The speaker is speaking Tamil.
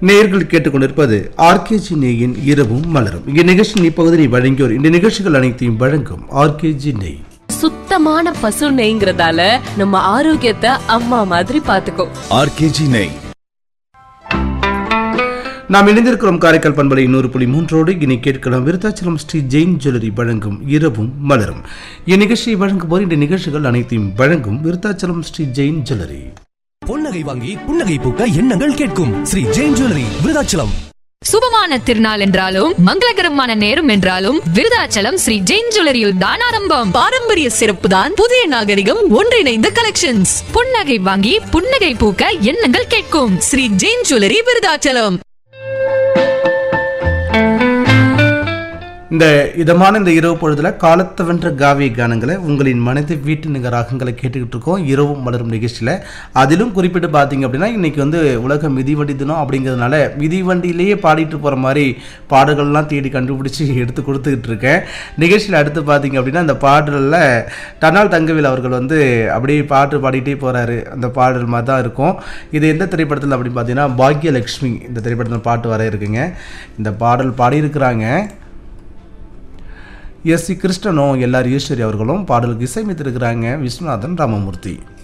நேயர்கள் கேட்டுக்கொண்டிருப்பது ஆர்கேஜி நெய்யின் இரவும் மலரும் இந்நிகழ்ச்சியின் இப்பகுதியை வழங்கியோர் இந்த நிகழ்ச்சிகள் அனைத்தையும் வழங்கும் ஆர்கேஜி நெய் சுத்தமான பசு நெய்ங்கிறதால நம்ம ஆரோக்கியத்தை அம்மா மாதிரி பாத்துக்கோ ஆர்கேஜி நெய் நாம் இணைந்திருக்கிறோம் காரைக்கால் பண்பலை நூறு புள்ளி மூன்றோடு இனி கேட்கலாம் விருத்தாச்சலம் ஸ்ரீ ஜெயின் ஜுவல்லரி வழங்கும் இரவும் மலரும் இந்நிகழ்ச்சியை வழங்குவோர் இந்த நிகழ்ச்சிகள் அனைத்தையும் வழங்கும் விருத்தாச்சலம் ஸ்ரீ ஜெயின் ஜுவல்லரி பொன்னகை வாங்கி புன்னகை பூக்க எண்ணங்கள் கேட்கும் ஸ்ரீ ஜெயின் ஜுவல்லரி விருதாச்சலம் சுபமான திருநாள் என்றாலும் மங்களகரமான நேரம் என்றாலும் விருதாச்சலம் ஸ்ரீ ஜெயின் ஜுவல்லரியில் தான் ஆரம்பம் பாரம்பரிய சிறப்பு தான் புதிய நாகரிகம் ஒன்றிணைந்த கலெக்ஷன்ஸ் புன்னகை வாங்கி புன்னகை பூக்க எண்ணங்கள் கேட்கும் ஸ்ரீ ஜெயின் ஜுவல்லரி விருதாச்சலம் இந்த இதமான இந்த இரவு பொழுதுல காலத்தை வென்ற காவிய கானங்களை உங்களின் மனதை வீட்டு நிகர் ராகங்களை கேட்டுக்கிட்டு இருக்கோம் இரவும் மலரும் நிகழ்ச்சியில் அதிலும் குறிப்பிட்டு பார்த்தீங்க அப்படின்னா இன்னைக்கு வந்து உலக மிதிவண்டி தினம் அப்படிங்கிறதுனால மிதிவண்டியிலேயே பாடிட்டு போகிற மாதிரி பாடல்கள்லாம் தேடி கண்டுபிடிச்சி எடுத்து கொடுத்துக்கிட்டு இருக்கேன் நிகழ்ச்சியில் அடுத்து பார்த்தீங்க அப்படின்னா அந்த பாடலில் டனால் தங்கவேல் அவர்கள் வந்து அப்படியே பாட்டு பாடிட்டே போகிறாரு அந்த பாடல் மாதிரி தான் இருக்கும் இது எந்த திரைப்படத்தில் அப்படின்னு பார்த்தீங்கன்னா பாக்யலக்ஷ்மி இந்த திரைப்படத்தில் பாட்டு வர இருக்குங்க இந்த பாடல் பாடியிருக்கிறாங்க எஸ் சி கிருஷ்ணனும் எல்ஆர் ஈஸ்வரி அவர்களும் பாடலுக்கு இசையமைத்திருக்கிறாங்க விஸ்வநாதன் ராமமூர்த்தி